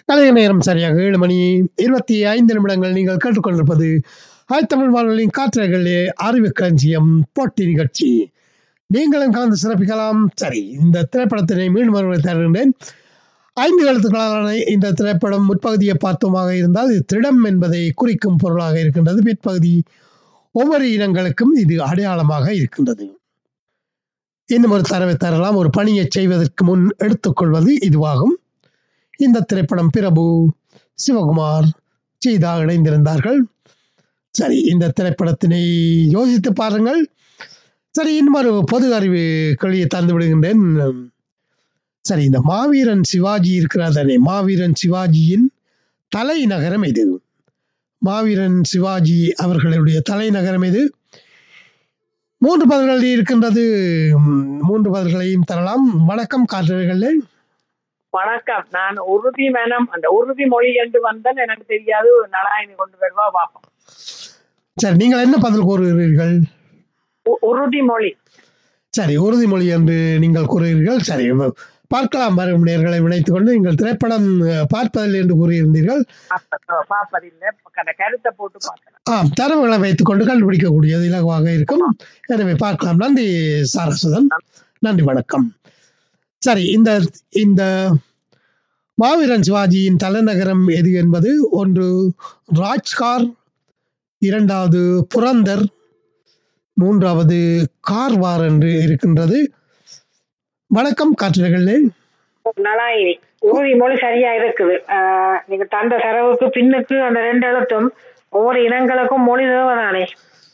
கலைய நேரம் சரியாக ஏழு மணி இருபத்தி ஐந்து நிமிடங்கள் நீங்கள் கேட்டுக்கொண்டிருப்பது தமிழ் வானொலியின் காற்றர்களே அறிவு களஞ்சியம் போட்டி நிகழ்ச்சி நீங்களும் கலந்து சிறப்பிக்கலாம் சரி இந்த திரைப்படத்தினை மீண்டும் ஒருமுறை தருகின்றேன் ஐந்து எழுத்துக்களான இந்த திரைப்படம் முற்பகுதியை பார்த்தோமாக இருந்தால் இது திருடம் என்பதை குறிக்கும் பொருளாக இருக்கின்றது பிற்பகுதி ஒவ்வொரு இனங்களுக்கும் இது அடையாளமாக இருக்கின்றது இன்னும் ஒரு தரவை தரலாம் ஒரு பணியை செய்வதற்கு முன் எடுத்துக்கொள்வது இதுவாகும் இந்த திரைப்படம் பிரபு சிவகுமார் சீதா இணைந்திருந்தார்கள் சரி இந்த திரைப்படத்தினை யோசித்து பாருங்கள் சரி இன்னொரு பொது அறிவு கேள்வியை தந்து விடுகின்றேன் சரி இந்த மாவீரன் சிவாஜி இருக்கிறார் தானே மாவீரன் சிவாஜியின் தலைநகரம் எது மாவீரன் சிவாஜி அவர்களுடைய தலைநகரம் எது மூன்று பதில்கள் இருக்கின்றது மூன்று பதில்களையும் தரலாம் வணக்கம் காற்றவர்களே வணக்கம் நான் உறுதி மனம் அந்த உறுதி மொழி என்று வந்தேன் எனக்கு தெரியாது நலாயினி கொண்டு வருவா பார்ப்போம் சரி நீங்கள் என்ன பதில் கூறுகிறீர்கள் உ- உறுதிமொழி சரி உறுதிமொழி என்று நீங்கள் கூறுகிறீர்கள் சரி வ- பார்க்கலாம் வரும் நேர்களை இணைத்துக் கொண்டு நீங்கள் திரைப்படம் அஹ், பார்ப்பதில் என்று கூறியிருந்தீர்கள் பார்ப்ப- பார்ப்பதில்லை அந்த கருத்தை போட்டு பார்க்கலாம் ஆம் தரவுகளை வைத்துக் கொண்டு கண்டுபிடிக்கக்கூடியது இலகுவாக இருக்கும் எனவே பார்க்கலாம் நன்றி சாரசுதன் நன்றி வணக்கம் சரி இந்த இந்த மாவீரன் சிவாஜியின் தலைநகரம் எது என்பது ஒன்று ராஜ்கார் இரண்டாவது புரந்தர் மூன்றாவது கார்வார் என்று இருக்கின்றது வணக்கம் காற்றுகளே நலாயினி உறுதிமொழி சரியா இருக்குது ஆஹ் நீங்க தந்த தரவுக்கு பின்னுக்கு அந்த ரெண்டு எழுத்தும் ஒவ்வொரு இனங்களுக்கும் மொழி தேவைதானே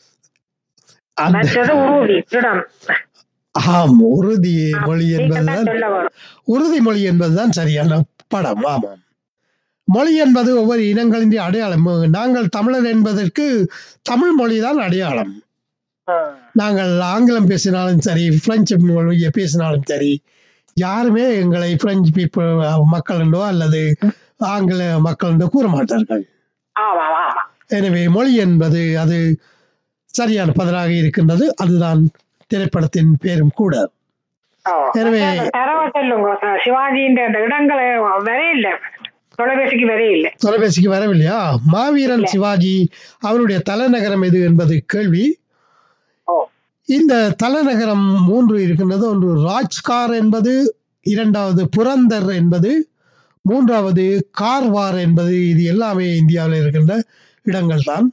அந்த மற்றது உறுதி இடம் ஆம் உறுதி மொழி நீங்க தான் என்பதுதான் சொல்ல வரும் உறுதிமொழி என்பதுதான் சரியான படம் ஆமாம் மொழி என்பது ஒவ்வொரு இனங்களின் அடையாளம் நாங்கள் தமிழர் என்பதற்கு தமிழ் மொழிதான் அடையாளம் ஆஹ் நாங்கள் ஆங்கிலம் பேசினாலும் சரி பிரெஞ்சு மொழியை பேசினாலும் சரி யாருமே எங்களை பிரெஞ்சு பீப்புள் மக்கள் என்றோ அல்லது ஆங்கில மக்கள் என்றோ கூற மாட்டார்கள் ஆமா ஆமா எனவே மொழி என்பது அது சரியான பதிலாக இருக்கின்றது அதுதான் திரைப்படத்தின் பேரும் கூட ஓ. எனவே- அந்த தரவை சொல்லுங்க அஹ் சிவாஜியின் அந்த இடங்களை வரையில்ல தொலைபேசிக்கு வரையில்லை தொலைபேசிக்கு வரவில்லையா மாவீரன் சிவாஜி அவருடைய தலைநகரம் எது என்பது கேள்வி ஓ இந்த தலைநகரம் மூன்று இருக்கின்றது ஒன்று ராஜ்கார் என்பது இரண்டாவது புரந்தர் என்பது மூன்றாவது கார்வார் என்பது இது எல்லாமே இந்தியாவில் இருக்கின்ற இடங்கள் தான்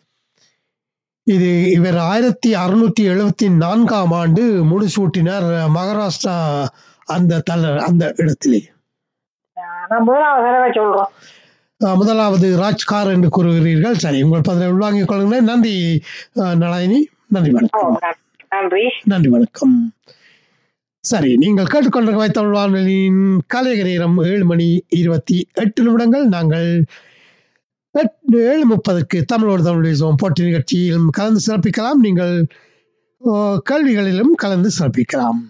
இது இவர் ஆயிரத்தி அறுநூத்தி எழுபத்தி நான்காம் ஆண்டு முடிசூட்டினார் மகாராஷ்டிரா அந்த தல அந்த இடத்திலே அஹ் நான் முதலாவது தடவை சொல்றோம் அஹ் முதலாவது ராஜ்கார் என்று கூறுகிறீர்கள் சரி உங்கள் பதிலை உள்வாங்கிக் கொள்ளுங்கள் நன்றி அஹ், நளாயினி நன்றி ஓ வணக்கம் நன்- நன்றி நன்றி வணக்கம் சரி நீங்கள் கேட்டுக்கொண்டிருக்க தமிழ் வானொலியின் கலைக நேரம் ஏழு மணி இருபத்தி எட்டு நிமிடங்கள் நாங்கள் எட்டு ஏழு முப்பதுக்கு தமிழோடு தமிழ் பேசுவோம் போட்டி நிகழ்ச்சியிலும் கலந்து சிறப்பிக்கலாம் நீங்கள் ஓ, கேள்விகளிலும் கலந்து சிறப்பிக்கலாம்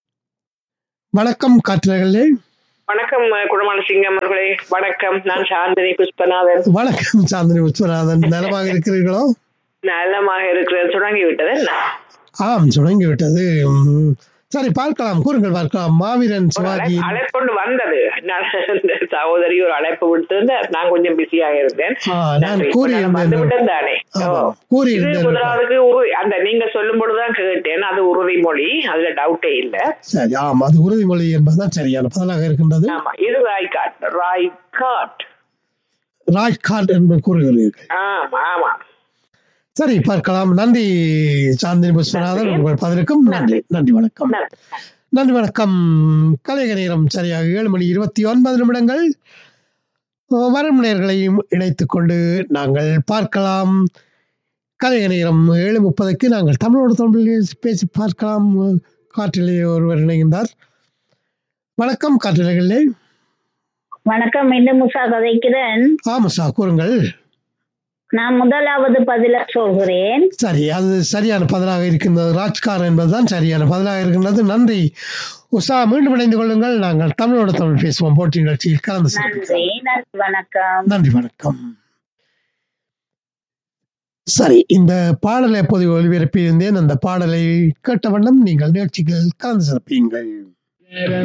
வணக்கம் காற்றுகளே வணக்கம் குடமான சிங்கம் அவர்களே வணக்கம் நான் சாந்தினி புஷ்பநாதன் வணக்கம் சாந்தினி விஸ்வநாதன் நலமாக இருக்கிறீர்களோ நலமாக இருக்கிறேன் தொடங்கி விட்டது என்ன ஆம் தொடங்கி விட்டது உம், சரி பார்க்கலாம் கூறுங்கள் பார்க்கலாம் மாவீரன் சிவாஜி அழைப்பு வந்தது நான் இந்த சகோதரி ஒரு அழைப்பு விட்டு நான் கொஞ்சம் பிஸியாக இருந்தேன் ஆ, நான் நன்றி. கூறியிருந்தேன். வந்து விட்டேன் தானே ஓ. ஆமாம், இது கூறியிருந்தேன் முதலாவதுக்கு உறு- அந்த நீங்க சொல்லும் பொழுதுதான் கேட்டேன் அது உறுதிமொழி அதுல டவுட்டே இல்ல சரி ஆம் அது உறுதிமொழி என்பதுதான் சரியான பதிலாக இருக்கின்றது ஆமா இது ராய்காட் ராய்காட் ராஜ்காட் என்று கூறுகிறீர்கள் ஆமா ஆமா சரி பார்க்கலாம் நன்றி சாந்தினி புஷ்பநாதன் உங்கள் பதிலுக்கும் நன்றி நன்றி வணக்கம் நன்றி. நன்றி வணக்கம் கலைக நேரம் சரியாக ஏழு மணி இருபத்தி ஒன்பது நிமிடங்கள் வரும் நேர்களையும் இணைத்துக் கொண்டு நாங்கள் பார்க்கலாம் கலைக நேரம் ஏழு முப்பதுக்கு நாங்கள் தமிழோடு தமிழில் பேசி பார்க்கலாம் காற்றிலே ஒருவர் இணைகின்றார் வணக்கம் காற்றிலே வணக்கம் மீண்டும் முசா கதைக்கிறேன் ஆமாசா கூறுங்கள் நான் முதலாவது பதில சொல்கிறேன் சரி அது சரியான பதிலாக இருக்கின்றது ராஜ்கார் என்பதுதான் சரியான பதிலாக இருக்கின்றது நன்றி உஷா மீண்டும் இணைந்து கொள்ளுங்கள் நாங்கள் தமிழோடு தமிழ் பேசுவோம் போட்டி நிகழ்ச்சியில் கலந்து நன்றி சிறப்பிக்கலாம். நன்றி வணக்கம் நன்றி வணக்கம் சரி இந்த பாடலை எப்போது ஒளிபரப்பியிருந்தேன் அந்த பாடலை கேட்ட வண்ணம் நீங்கள் நிகழ்ச்சிகள் கலந்து சிறப்பீங்கள்